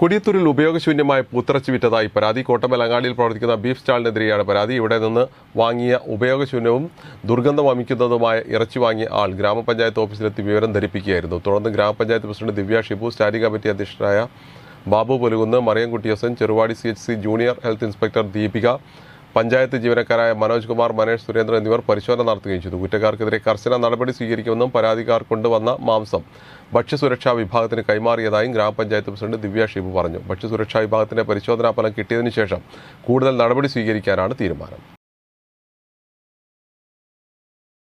കൊടിയത്തൂരിൽ ഉപയോഗശൂന്യമായ പൂത്തിറച്ചി വിറ്റതായി പരാതി കോട്ടമൽ അങ്ങാടിയിൽ പ്രവർത്തിക്കുന്ന ബീഫ് സ്റ്റാളിനെതിരെയാണ് പരാതി ഇവിടെ നിന്ന് വാങ്ങിയ ഉപയോഗശൂന്യവും ദുർഗന്ധം വമിക്കുന്നതുമായ ഇറച്ചി വാങ്ങിയ ആൾ ഗ്രാമപഞ്ചായത്ത് ഓഫീസിലെത്തി വിവരം ധരിപ്പിക്കുകയായിരുന്നു തുടർന്ന് ഗ്രാമപഞ്ചായത്ത് president Divya Shibu standing committee അധ്യക്ഷനായ ബാബു പൊലുകുന്ന് മറിയം കുട്ടിയസൻ Cheruvadi C H C junior health inspector Deepika panchayat ജീവനക്കാരായ മനോജ് കുമാർ മനേഷ് സുരേന്ദ്രൻ എന്നിവർ പരിശോധന നടത്തുകയും ചെയ്തു കുറ്റക്കാർക്കെതിരെ കർശന നടപടി സ്വീകരിക്കുമെന്നും പരാതിക്കാർ കൊണ്ടുവന്ന മാംസം ഭക്ഷ്യസുരക്ഷാ വിഭാഗത്തിന് കൈമാറിയതായും ഗ്രാമപഞ്ചായത്ത് പ്രസിഡന്റ് ദിവ്യ ഷിബു പറഞ്ഞു ഭക്ഷ്യസുരക്ഷാ വിഭാഗത്തിന്റെ പരിശോധനാ ഫലം കിട്ടിയതിനു ശേഷം കൂടുതൽ നടപടി സ്വീകരിക്കാനാണ് തീരുമാനം